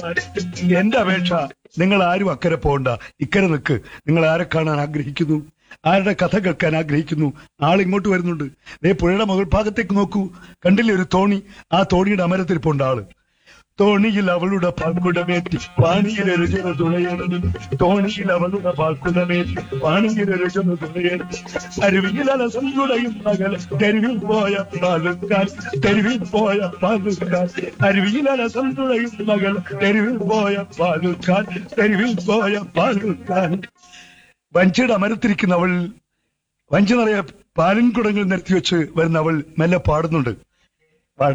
എന്റെ അപേക്ഷ നിങ്ങൾ ആരും അക്കരെ പോകണ്ട ഇക്കരെ നിൽക്ക് നിങ്ങൾ ആരെ കാണാൻ ആഗ്രഹിക്കുന്നു ആരുടെ കഥ കേൾക്കാൻ ആഗ്രഹിക്കുന്നു ആളിങ്ങോട്ട് വരുന്നുണ്ട് ദേ പുഴയുടെ മുകൾ ഭാഗത്തേക്ക് നോക്കൂ കണ്ടില്ലേ ഒരു തോണി ആ തോണിയുടെ അമരത്തിരിപ്പുണ്ട് ആള് തോണിയിൽ അവളുടെ പാൽക്കുടമേറ്റി പാണിയിൽ എഴുതുന്ന തുണയാണ് തോണിയിൽ അവളുടെ പാൽക്കുടമേറ്റി പാണിയിൽ എഴുതുന്ന തുണയാണ് അരുവിയിൽ അലസം തുടയും മകൾ തെരുവിൽ പോയ പാലുക്കാൻ തെരുവിൽ പോയ പാലുക്കാൻ അരുവിയിൽ അലസം തുടയും മകൾ തെരുവിൽ പോയ പാലുക്കാൻ തെരുവിൽ പോയ പാലുക്കാൻ വഞ്ചിയുടെ അമരത്തിരിക്കുന്ന അവൾ വഞ്ചി നിറയെ പാലും കുടങ്ങൾ നിരത്തി വെച്ച് വരുന്ന അവൾ മെല്ലെ പാടുന്നുണ്ട്